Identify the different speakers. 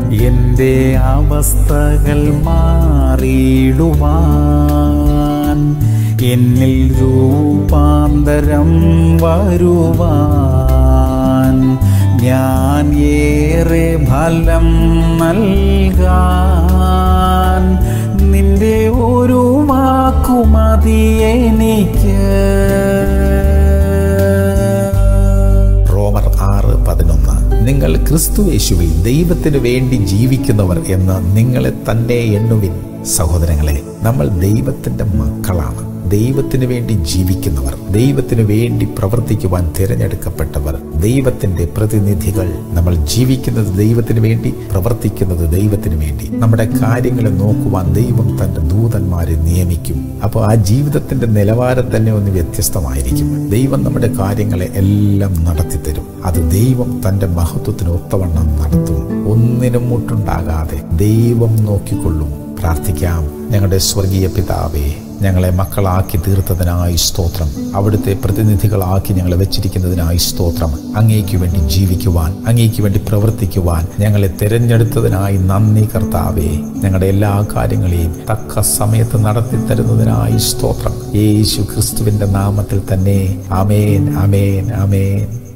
Speaker 1: എൻ്റെ അവസ്ഥകൾ മാറിയിടുവാൻ എന്നിൽ രൂപാന്തരം വരുവാൻ ഞാൻ ഏറെ ഫലം നൽകാൻ നിന്റെ ഒരു വാക്കുമതി എനിക്ക്
Speaker 2: റോമർ ആറ് പതിനൊന്ന് നിങ്ങൾ ക്രിസ്തു യേശുവിൽ ദൈവത്തിന് വേണ്ടി ജീവിക്കുന്നവർ എന്ന് നിങ്ങളെ തന്നെ എണ്ണുവിൻ സഹോദരങ്ങളെ നമ്മൾ ദൈവത്തിന്റെ മക്കളാണ് ദൈവത്തിന് വേണ്ടി ജീവിക്കുന്നവർ ദൈവത്തിന് വേണ്ടി പ്രവർത്തിക്കുവാൻ തിരഞ്ഞെടുക്കപ്പെട്ടവർ ദൈവത്തിന്റെ പ്രതിനിധികൾ നമ്മൾ ജീവിക്കുന്നത് ദൈവത്തിന് വേണ്ടി പ്രവർത്തിക്കുന്നത് ദൈവത്തിന് വേണ്ടി നമ്മുടെ കാര്യങ്ങളെ നോക്കുവാൻ ദൈവം തന്റെ ദൂതന്മാരെ നിയമിക്കും അപ്പോൾ ആ ജീവിതത്തിന്റെ നിലവാരം തന്നെ ഒന്ന് വ്യത്യസ്തമായിരിക്കും ദൈവം നമ്മുടെ കാര്യങ്ങളെ എല്ലാം നടത്തിത്തരും അത് ദൈവം തന്റെ മഹത്വത്തിന് ഒത്തവണ്ണം നടത്തും ഒന്നിനും മുട്ടുണ്ടാകാതെ ദൈവം നോക്കിക്കൊള്ളും പ്രാർത്ഥിക്കാം ഞങ്ങളുടെ സ്വർഗീയ പിതാവേ ഞങ്ങളെ മക്കളാക്കി തീർത്തതിനായി സ്തോത്രം അവിടുത്തെ പ്രതിനിധികളാക്കി ഞങ്ങളെ വെച്ചിരിക്കുന്നതിനായി സ്തോത്രം അങ്ങേക്ക് വേണ്ടി ജീവിക്കുവാൻ അങ്ങേക്ക് വേണ്ടി പ്രവർത്തിക്കുവാൻ ഞങ്ങളെ തിരഞ്ഞെടുത്തതിനായി നന്ദി കർത്താവേ ഞങ്ങളുടെ എല്ലാ കാര്യങ്ങളെയും തക്ക സമയത്ത് നടത്തി തരുന്നതിനായി സ്തോത്രം യേശു ക്രിസ്തുവിന്റെ നാമത്തിൽ തന്നെ അമേൻ അമേൻ അമേൻ